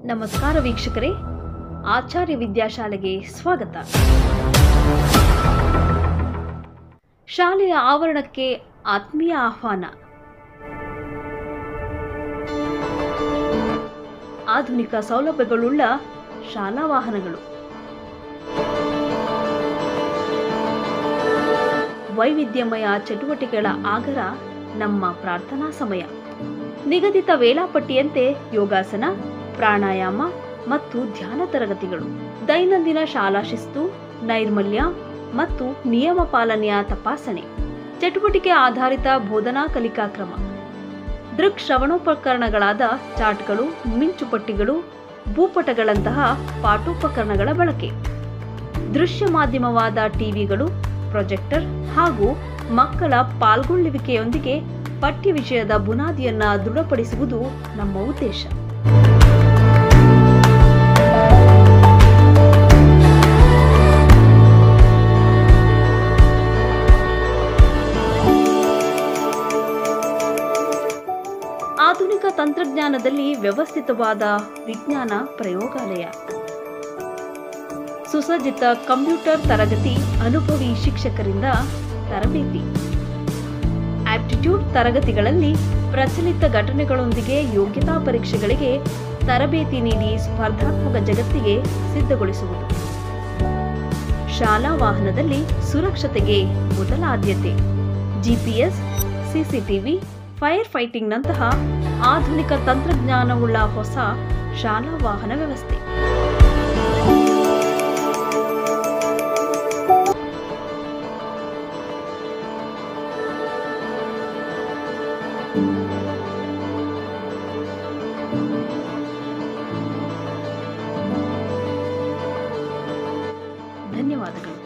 ನಮಸ್ಕಾರ ವೀಕ್ಷಕರೇ ಆಚಾರ್ಯ ವಿದ್ಯಾಶಾಲೆಗೆ ಸ್ವಾಗತ ಶಾಲೆಯ ಆವರಣಕ್ಕೆ ಆತ್ಮೀಯ ಆಹ್ವಾನ ಆಧುನಿಕ ಸೌಲಭ್ಯಗಳುಳ್ಳ ಶಾಲಾ ವಾಹನಗಳು ವೈವಿಧ್ಯಮಯ ಚಟುವಟಿಕೆಗಳ ಆಗರ ನಮ್ಮ ಪ್ರಾರ್ಥನಾ ಸಮಯ ನಿಗದಿತ ವೇಳಾಪಟ್ಟಿಯಂತೆ ಯೋಗಾಸನ ಪ್ರಾಣಾಯಾಮ ಮತ್ತು ಧ್ಯಾನ ತರಗತಿಗಳು ದೈನಂದಿನ ಶಾಲಾ ಶಿಸ್ತು ನೈರ್ಮಲ್ಯ ಮತ್ತು ನಿಯಮ ಪಾಲನೆಯ ತಪಾಸಣೆ ಚಟುವಟಿಕೆ ಆಧಾರಿತ ಬೋಧನಾ ಕಲಿಕಾ ಕ್ರಮ ದೃಕ್ ಶ್ರವಣೋಪಕರಣಗಳಾದ ಚಾರ್ಟ್ಗಳು ಮಿಂಚುಪಟ್ಟಿಗಳು ಭೂಪಟಗಳಂತಹ ಪಾಠೋಪಕರಣಗಳ ಬಳಕೆ ದೃಶ್ಯ ಮಾಧ್ಯಮವಾದ ಟಿವಿಗಳು ಪ್ರೊಜೆಕ್ಟರ್ ಹಾಗೂ ಮಕ್ಕಳ ಪಾಲ್ಗೊಳ್ಳುವಿಕೆಯೊಂದಿಗೆ ಪಠ್ಯ ವಿಷಯದ ಬುನಾದಿಯನ್ನ ದೃಢಪಡಿಸುವುದು ನಮ್ಮ ಉದ್ದೇಶ ಆಧುನಿಕ ತಂತ್ರಜ್ಞಾನದಲ್ಲಿ ವ್ಯವಸ್ಥಿತವಾದ ವಿಜ್ಞಾನ ಪ್ರಯೋಗಾಲಯ ಸುಸಜ್ಜಿತ ಕಂಪ್ಯೂಟರ್ ತರಗತಿ ಅನುಭವಿ ಶಿಕ್ಷಕರಿಂದ ತರಬೇತಿ ಆಪ್ಟಿಟ್ಯೂಡ್ ತರಗತಿಗಳಲ್ಲಿ ಪ್ರಚಲಿತ ಘಟನೆಗಳೊಂದಿಗೆ ಯೋಗ್ಯತಾ ಪರೀಕ್ಷೆಗಳಿಗೆ ತರಬೇತಿ ನೀಡಿ ಸ್ಪರ್ಧಾತ್ಮಕ ಜಗತ್ತಿಗೆ ಸಿದ್ಧಗೊಳಿಸುವುದು ಶಾಲಾ ವಾಹನದಲ್ಲಿ ಸುರಕ್ಷತೆಗೆ ಮೊದಲ ಆದ್ಯತೆ ಜಿಪಿಎಸ್ ಸಿಸಿಟಿವಿ ಫೈರ್ ಫೈಟಿಂಗ್ನಂತಹ ಆಧುನಿಕ ತಂತ್ರಜ್ಞಾನವುಳ್ಳ ಹೊಸ ಶಾಲಾ ವಾಹನ ವ್ಯವಸ್ಥೆ ಧನ್ಯವಾದಗಳು